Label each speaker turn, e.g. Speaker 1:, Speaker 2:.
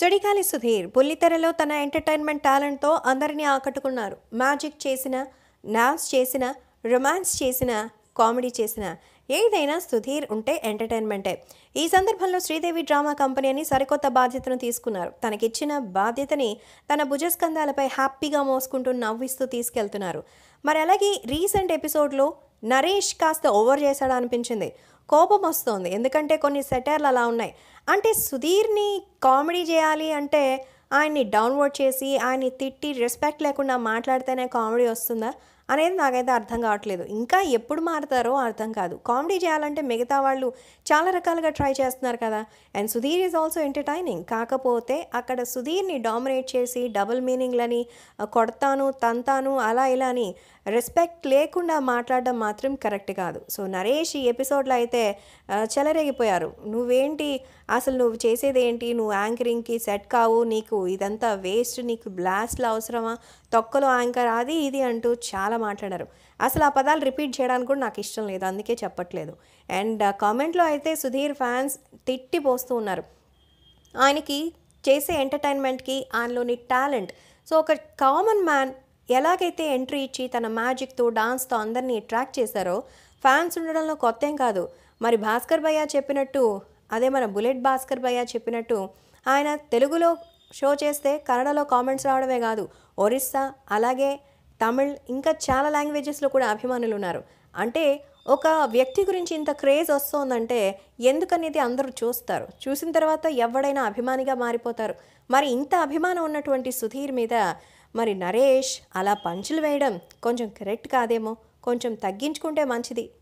Speaker 1: సుడిగాలి సుధీర్ బుల్లితెరలో తన ఎంటర్టైన్మెంట్ టాలెంట్తో అందరినీ ఆకట్టుకున్నారు మ్యాజిక్ చేసిన డాన్స్ చేసిన రొమాన్స్ చేసిన కామెడీ చేసిన ఏదైనా సుధీర్ ఉంటే ఎంటర్టైన్మెంటే ఈ సందర్భంలో శ్రీదేవి డ్రామా కంపెనీ అని సరికొత్త బాధ్యతను తీసుకున్నారు తనకిచ్చిన బాధ్యతని తన భుజస్కంధాలపై హ్యాపీగా మోసుకుంటూ నవ్విస్తూ తీసుకెళ్తున్నారు మరి అలాగే రీసెంట్ ఎపిసోడ్లో నరేష్ కాస్త ఓవర్ చేశాడు అనిపించింది కోపం వస్తోంది ఎందుకంటే కొన్ని సెటర్లు అలా ఉన్నాయి అంటే సుధీర్ని కామెడీ చేయాలి అంటే ఆయన్ని డౌన్వర్డ్ చేసి ఆయన్ని తిట్టి రెస్పెక్ట్ లేకుండా మాట్లాడితేనే కామెడీ వస్తుందా అనేది నాకైతే అర్థం కావట్లేదు ఇంకా ఎప్పుడు మారుతారో అర్థం కాదు కామెడీ చేయాలంటే మిగతా వాళ్ళు చాలా రకాలుగా ట్రై చేస్తున్నారు కదా and Sudheer is also entertaining కాకపోతే అక్కడ సుధీర్ని డామినేట్ చేసి డబుల్ మీనింగ్లని ఆ, కొడతాను తంతాను అలా ఇలా అని రెస్పెక్ట్ లేకుండా మాట్లాడడం మాత్రం కరెక్ట్ కాదు సో నరేష్ ఈ ఎపిసోడ్లో అయితే ఆ, చెలరేగిపోయారు నువ్వేంటి అసలు నువ్వు చేసేది ఏంటి నువ్వు యాంకరింగ్కి సెట్ కావు నీకు ఇదంతా వేస్ట్ నీకు బ్లాస్ట్లు అవసరమా తొక్కలో యాంకర్ అది ఇది అంటూ చాలా మాట్లాడారు అసలు ఆ పదాలు రిపీట్ చేయడానికి కూడా నాకు ఇష్టం లేదు అందుకే చెప్పట్లేదు అండ్ కామెంట్లో అయితే సుధీర్ ఫ్యాన్స్ తిట్టి పోస్తూ ఉన్నారు ఆయనకి చేసే ఎంటర్టైన్మెంట్కి ఆయనలోని టాలెంట్ సో ఒక కామన్ మ్యాన్ ఎలాగైతే ఎంట్రీ ఇచ్చి తన మ్యాజిక్తో డాన్స్తో అందరినీ అట్రాక్ట్ చేశారో ఫ్యాన్స్ ఉండడంలో కొత్త ఏం కాదు మరి భాస్కర్ భయ్య చెప్పినట్టు అదే మన బుల్లెట్ భాస్కర్ భయ్య చెప్పినట్టు ఆయన తెలుగులో షో చేస్తే కన్నడలో కామెంట్స్ రావడమే కాదు ఒరిస్సా అలాగే తమిళ్ ఇంకా చాలా లాంగ్వేజెస్లో కూడా అభిమానులు ఉన్నారు అంటే ఒక వ్యక్తి గురించి ఇంత క్రేజ్ వస్తోందంటే ఎందుకనేది అందరూ చూస్తారు చూసిన తర్వాత ఎవడైనా అభిమానిగా మారిపోతారు మరి ఇంత అభిమానం ఉన్నటువంటి సుధీర్ మీద మరి నరేష్ అలా పంచులు వేయడం కొంచెం కరెక్ట్ కాదేమో కొంచెం తగ్గించుకుంటే మంచిది